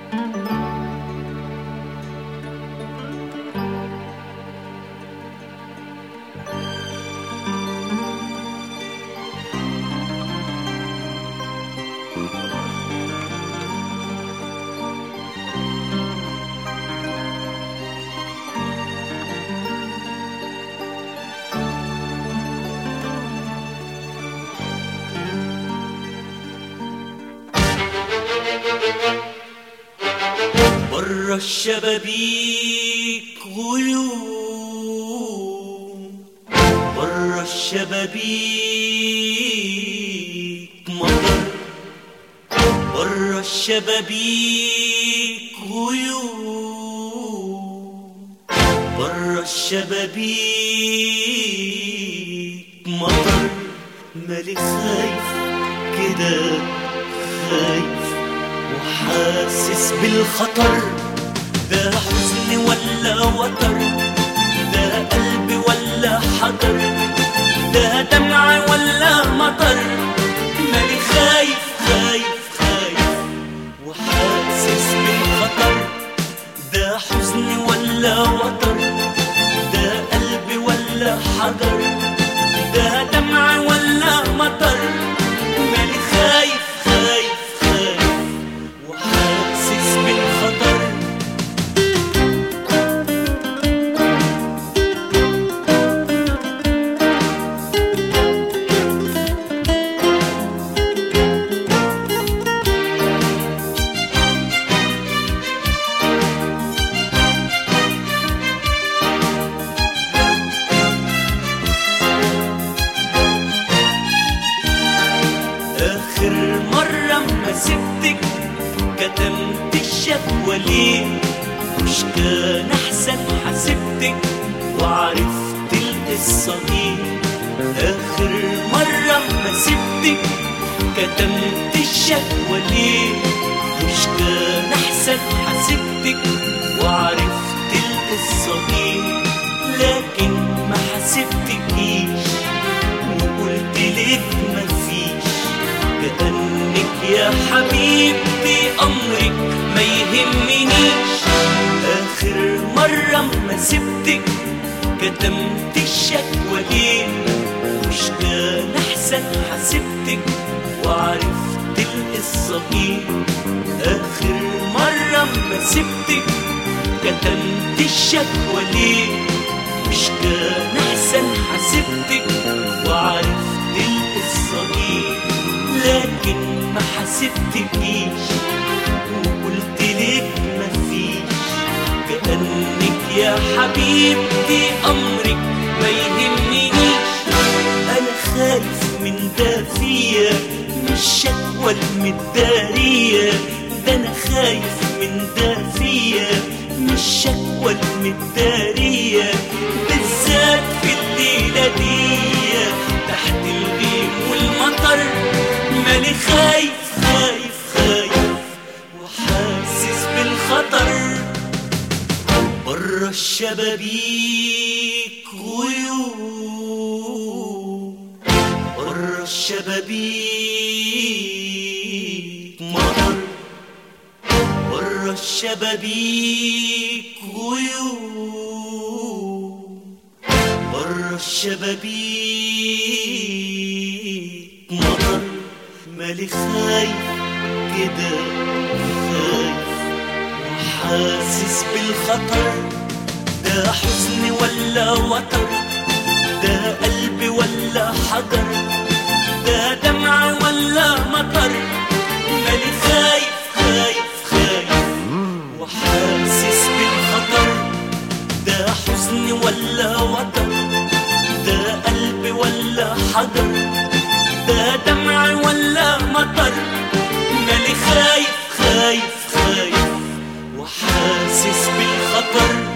بره الشبابيك غيوم بره الشبابيك مطر بره الشبابيك غيوم بره الشبابيك مطر مالي خايف كده خايف وحاسس بالخطر ده حزن ولا وتر ده قلب ولا حجر ده دمع ولا مطر مالي خايف خايف خايف وحاسس بالخطر ده حزن ولا وتر ده قلب ولا حجر ده دمع ولا مطر مالي خايف خايف خايف وحاسس بالخطر آخر مرة ما سبتك كتمت الشكوى ليه مش كان أحسن حسبتك وعرفت القصة دي آخر مرة ما سبتك كتمت الشكوى ليه مش كان أحسن حسبتك وعرفت القصة دي لكن ما حسبتكيش وقلت لك مفيش كأنك يا حبيبتي أمرك ما يهمنيش آخر مرة ما سبتك كتمت الشكوى ليه مش كان أحسن حسبتك وعرفت القصة دي آخر مرة ما سبتك كتمت الشكوى ليه مش كان أحسن حسبتك وعرفت القصة دي لكن ما حسبتكيش وقلت لك مفيش كأنك يا حبيبتي أمرك ما يهمنيش أنا خايف من ده فيا مش شكوى المدارية ده أنا خايف من ده فيا مش شكوى المدارية بالذات في الليلة دي تحت الغيم والمطر مالي خايف خايف خايف وحاسس بالخطر بره الشبابيك غيوم بره الشبابيك مطر بره الشبابيك غيوم بره الشبابيك مطر مالي خايف كده خايف وحاسس بالخطر ده حزن ولا وتر ده قلب ولا حجر ده دمع ولا مطر مالي خايف خايف خايف وحاسس بالخطر ده حزن ولا وتر ده قلب ولا حجر ده دمع ولا مطر مالي خايف خايف خايف وحاسس بالخطر